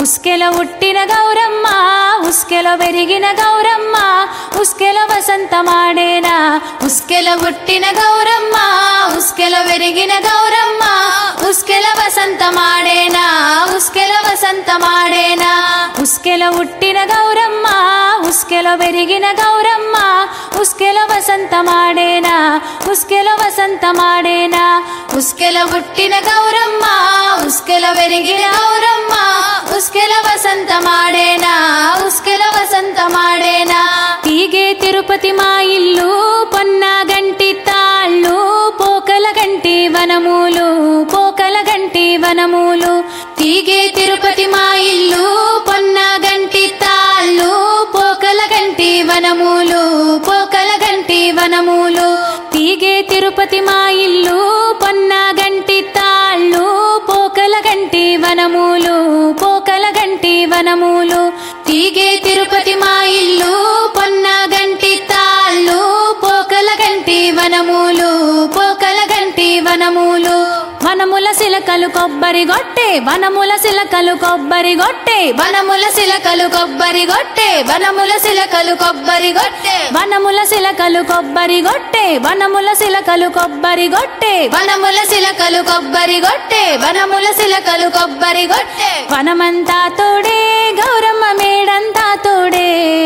ఉస్కెల ఉట్టిన గౌరమ్మ ఉస్కెల పెరిగిన గౌరమ్మ ఉస్కెల వసంతమాడేనా ఉస్కెల ఉట్టిన గౌరమ్మ ఉస్కెల పెరిగిన గౌరమ్మ ఉస్కెల వసంతమాడేనా ఉస్కెల వసంతమాడేనా ఉస్కెల ఉట్టిన గౌరమ్మ ఉస్కెల పెరిగిన గౌరమ్మ ఉస్కెల వసంతమాడేనా ఉస్కెల వసంతమాడేనా ఉస్కెల పుట్టిన గౌరమ్మ ఉస్కెల పెరిగిన గౌరమ్మ ఉస్కెల వసంతమాడేనా ఉస్కెల వసంతమాడేనా తీగే తిరుపతి మా ఇల్లు పొన్న గంటి తాళ్ళు పోకల గంటి వనములు పోకల గంటి వనములు తీగే తిరుపతి మా ఇల్లు పొన్న గంటి తాళ్ళు పోకల గంటి వనములు పోకల గంటి వనములు తీగే తిరుపతి మా ఇల్లు పొన్న గంటి తాళ్ళు పోకల గంటి వనములు పోకల గంటి వనములు తీగే తిరుపతి మా ఇల్లు పొన్న గంటి తాళ్ళు పోకల గంటి వనములు పోకల గంటి వనములు వనముల సిలకలు కొబ్బరి గొట్టే వనముల సిలకలు కొబ్బరి గొట్టే వనముల సిలకలు కొబ్బరి గొట్టే వనముల సిలకలు కొబ్బరి గొట్టే వనముల సిలకలు కొబ్బరి గొట్టే వనముల సిలకలు కొబ్బరి గొట్టే వనముల సిలకలు కొబ్బరి గొట్టే వనముల సిలకలు కొబ్బరి గొట్టే వనమంతా తోడే గౌరమ్మ మేడంతా తోడే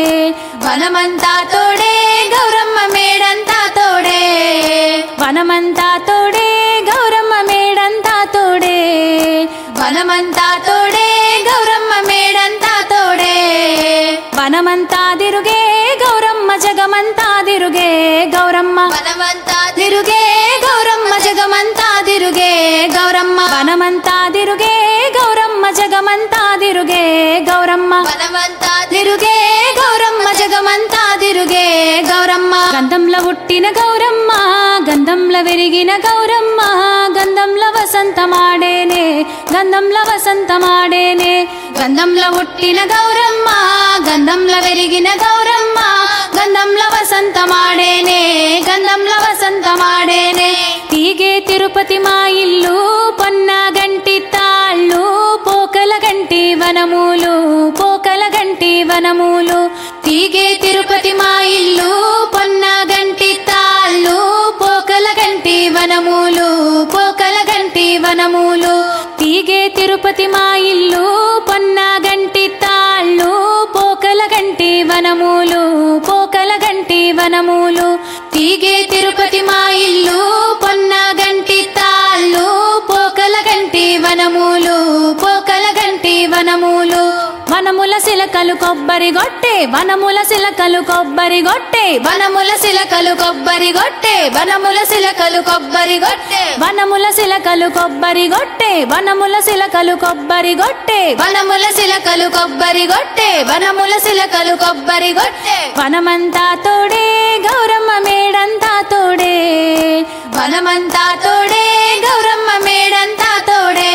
వనమంతా తోడే గౌరమ్మ మేడంతా తోడే వనమంతా తోడే గౌరమ్మ మేడంతా తోడే వనమంతా తోడే గౌరమ్మ మేడంతా తోడే వనమంతా తిరుగే గౌరమ్మ జగమంతా తిరుగే గౌరమ్మ వనమంతా తిరుగే గౌరమ్మ జగమంతా తిరుగే గౌరమ్మ వనమంతా తిరుగే గౌరమ్మ జగమంతా తిరుగే గౌరమ్మ వనమంతా తిరుగే గౌరమ్మ జగమంతా తిరుగే గౌరమ్మ గంధంలో పుట్టిన గౌరమ్మ గంధంలో వెరిగిన గౌరమ్మ గంధంలో వసంతమాడేనే గంధంలో వసంతమాడేనే గంధంలో పుట్టిన గౌరమ్మ గంధంలో వెరిగిన గౌరమ్మ గంధంలో వసంతమాడేనే గంధంలో వసంతమాడేనే తీగే తిరుపతి మా ఇల్లు పొన్న గంటి తాళ్ళు పోకల గంటి వనములు పోకల గంటి వనములు తీగే తిరుపతి మా ఇల్లు పొన్న గంటి తాళ్ళు పోకల గంటి వనములు పోకల గంటి వనములు తీగే తిరుపతి మా ఇల్లు పొన్న గంటి తాళ్ళు పోకల గంటి వనములు పోకల గంటి వనములు తీగే తిరుపతి మా ఇల్లు పొన్న గంటి తాళ్ళు పోకల గంటి వనములు పోకల గంటి వనములు వనముల సిలకలు కొబ్బరి గొట్టే వనముల సిలకలు కొబ్బరి గొట్టే వనముల సిలకలు కొబ్బరి గొట్టే వనముల సిలకలు కొబ్బరి గొట్టే వనముల సిలకలు కొబ్బరి గొట్టే వనముల సిలకలు కొబ్బరి గొట్టే వనముల సిలకలు కొబ్బరి గొట్టే వనముల సిలకలు కొబ్బరి గొట్టే వనమంతా తోడే గౌరమ్మ మేడంతా తోడే వనమంతా తోడే గౌరమ్మ మేడంతా తోడే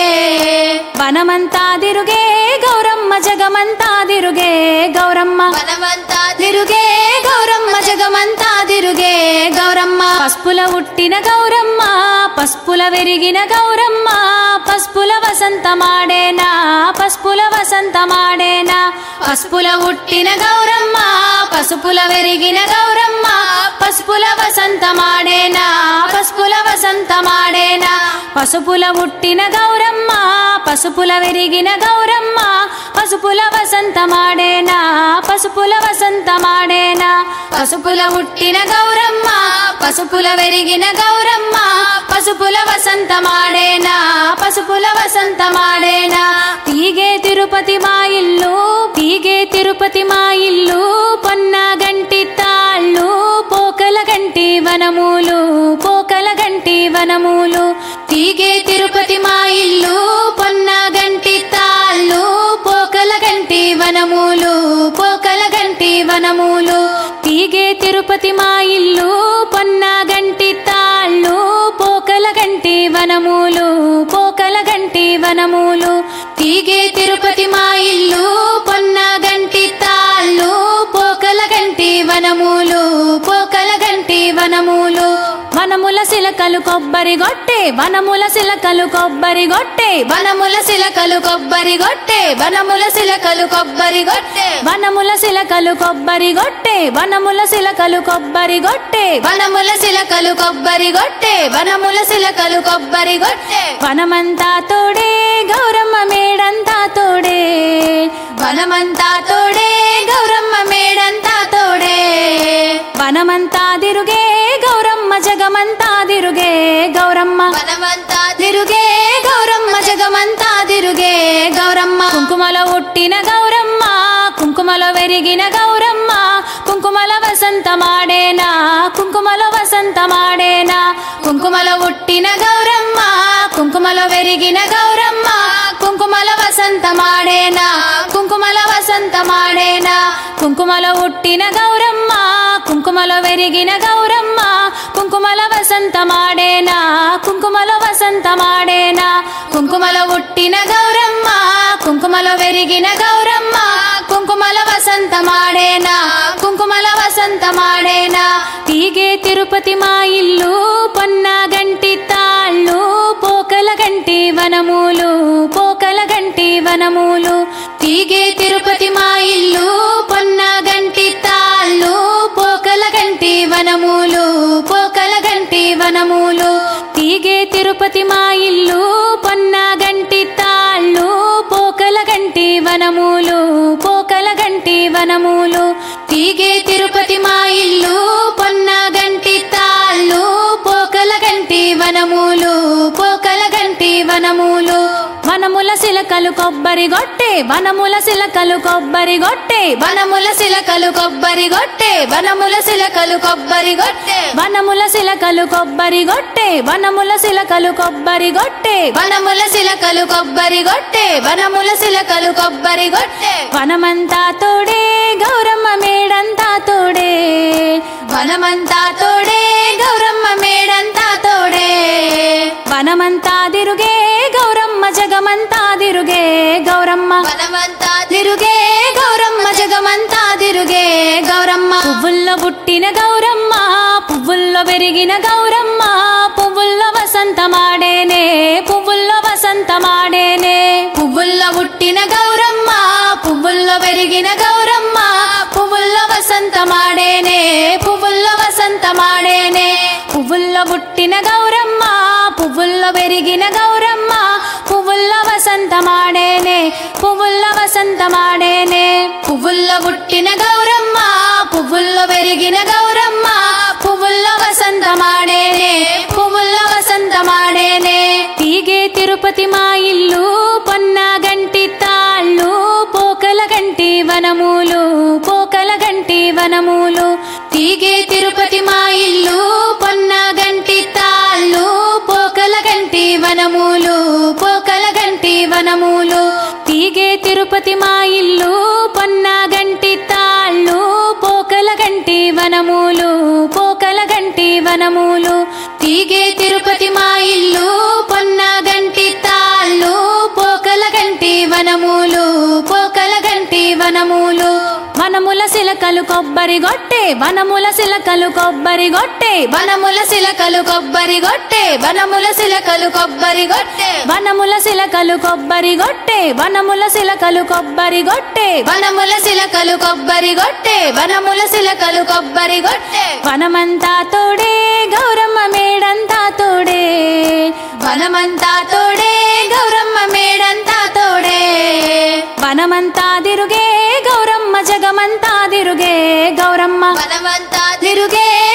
వనమంతా తిరుగే గౌరమ్మ జగమంతా తిరుగే గౌరమ్మ వనమంతా తిరుగే గౌరమ్మ జగమంతా తిరుగే గౌరమ్మ పసుపుల ఉట్టిన గౌరమ్మ పసుపుల వెరిగిన గౌరమ్మ పసుపుల వసంతమాడేనా పసుపుల వసంతమాడేనా పసుపుల ఉట్టిన గౌరమ్మ పసుపుల వెరిగిన గౌరమ్మ పసుపుల వసంతమాడేనా పసుపుల వసంతమాడేనా పసుపుల ఉట్టిన గౌరమ్మ పసుపుల వెరిగిన గౌరమ్మ పసుపుల వసంతమాడేనా పసుపుల వసంతమాడేనా పసుపుల ఉట్టిన గౌరమ్మ పసుపుల వెరిగిన గౌరమ్మ పసుపుల వసంతమాడేనా పసుపుల వసంతమాడేనా తీగే తిరుపతి మా ఇల్లు తీగే తిరుపతి మా ఇల్లు పొన్న గంటి తాళ్ళు పోకల గంటి వనములు పోకల గంటి వనములు తీగే తిరుపతి మా ఇల్లు పొన్న గంటి తాళ్ళు పోకల గంటి వనములు పోకల గంటి వనములు తీగే తిరుపతి మా ఇల్లు పొన్న గంటి తాళ్ళు పోకల గంటి వనములు పోకల గంటి వనములు తీగే తిరుపతి మా ఇల్లు పొన్న గంటి తాళ్ళు పోకల గంటి వనములు పోకల గంటి వనములు వనముల సిలకలు కొబ్బరి గొట్టే వనముల సిలకలు కొబ్బరి గొట్టే వనముల సిలకలు కొబ్బరి గొట్టె వనముల సిలకలు కొబ్బరి గొట్టె వనముల సిలకలు కొబ్బరి గొట్టే వనముల సిలకలు కొబ్బరి గొట్టే వనముల సిలకలు కొబ్బరి గొట్టె వనముల సిలకలు కొబ్బరి గొట్టె వనమంతా తోడే గౌరమ్మ మేడంతా తోడే వనమంతా తోడే గౌరమ్మ మేడంతా తోడే వనమంతా దిరుగే గౌరమ్మ జగమంతా దిరుగే గౌరమ్మ వనమంతా తిరుగే గౌరమ్మ జగమంతా తిరుగే గౌరమ్మ కుంకుమలో ఉట్టిన గౌరమ్మ కుంకుమలో వెరిగిన గౌరమ్మ కుంకుమల వసంతమాడేనా కుంకుమలో వసంతమాడేనా కుంకుమలో ఉట్టిన గౌరమ్మ కుంకుమలో వెరిగిన గౌరమ్మ కుంకుమల వసంతమాడేనా కుంకుమల వసంతమాడేనా కుంకుమలో ఉట్టిన గౌరమ్మ కుంకుమలో వెరిగిన గౌరమ్మ కుంకుమల వసంతమాడేనా కుంకుమలో వసంతమాడేనా కుంకుమలో ఉట్టిన గౌరమ్మ కుంకుమలో వెరిగిన గౌరమ్మ కుంకుమల వసంతమాడేనా కుంకుమల వసంతమాడేనా తీగే తిరుపతి మా ఇల్లు పొన్న గంటి తాళ్ళు పోకల గంటి వనములు పోకల గంటి వనములు తీగే తిరుపతి మా ఇల్లు పొన్న గంటి తాళ్ళు పోకల గంటి వనములు పోకల గంటి వనములు తీగే తిరుపతి మా ఇల్లు పొన్న గంటి తాళ్ళు పోకల గంటి వనములు పోకల గంటి వనములు తీగే తిరుపతి మా ఇల్లు పొన్న గంటి తాళ్ళు పోకల గంటి వనములు పోకల గంటి వనములు వనముల సిలకలు కొబ్బరి గొట్టే వనముల సిలకలు కొబ్బరి గొట్టే వనముల సిలకలు కొబ్బరి గొట్టె వనముల సిలకలు కొబ్బరి గొట్టె వనముల సిలకలు కొబ్బరి గొట్టే వనముల సిలకలు కొబ్బరి గొట్టే వనముల సిలకలు కొబ్బరి గొట్టె వనముల సిలకలు కొబ్బరి గొట్టె వనమంతా తోడే గౌరమ్మ మేడంతా తోడే వనమంతా తోడే గౌరమ్మ మేడంతా తోడే వనమంతా దిరుగే గౌరమ్మ జగమంతా దిరుగే గౌరమ్మ వనమంతా తిరుగే గౌరమ్మ జగమంతా తిరుగే గౌరమ్మ పువ్వుల్లో పుట్టిన గౌరమ్మ పువ్వుల్లో పెరిగిన గౌరమ్మ పువ్వుల్లో వసంతమాడేనే పువ్వుల్లో వసంతమాడేనే పువ్వుల్లో పుట్టిన గౌరమ్మ పువ్వుల్లో పెరిగిన గౌరమ్మ పువ్వుల్లో వసంతమాడేనే పువ్వుల్లో వసంతమాడేనే పువ్వుల్లో పుట్టిన గౌరమ్మ పువ్వుల్లో పెరిగిన గౌరమ్మ పువ్వుల్లో వసంతమాడేనే పువ్వుల్లో వసంతమాడేనే పువ్వుల్లో పుట్టిన గౌరమ్మ పువ్వుల్లో పెరిగిన గౌరమ్మ పువ్వుల్లో వసంతమాడేనే పువ్వుల్లో వసంతమాడేనే తీగే తిరుపతి మా ఇల్లు పొన్న గంటి తాళ్ళు పోకల గంటి వనములు పోకల గంటి వనములు తీగే తిరుపతి మా ఇల్లు పొన్న గంటి తాళ్ళు పోకల గంటి వనములు పోకల గంటి వనములు తీగే తిరుపతి మా ఇల్లు పొన్న గంటి తాళ్ళు పోకల గంటి వనములు పోకల గంటి వనములు తీగే తిరుపతి మా ఇల్లు పొన్న గంటి తాళ్ళు పోకల గంటి వనములు పోకల గంటి వనములు వనముల సిలకలు కొబ్బరి గొట్టే వనముల సిలకలు కొబ్బరి గొట్టే వనముల సిలకలు కొబ్బరి గొట్టె వనముల సిలకలు కొబ్బరి గొట్టె వనముల సిలకలు కొబ్బరి గొట్టే వనముల సిలకలు కొబ్బరి గొట్టే వనముల సిలకలు కొబ్బరి గొట్టె వనముల సిలకలు కొబ్బరి గొట్టె వనమంతా తోడే గౌరమ్మ మేడంతా తోడే వనమంతా తోడే గౌరమ్మ మేడంతా తోడే వనమంతా దిరుగే గౌరమ్మ జగమంతా దిరుగే గౌరమ్మ వనమంతా తిరుగే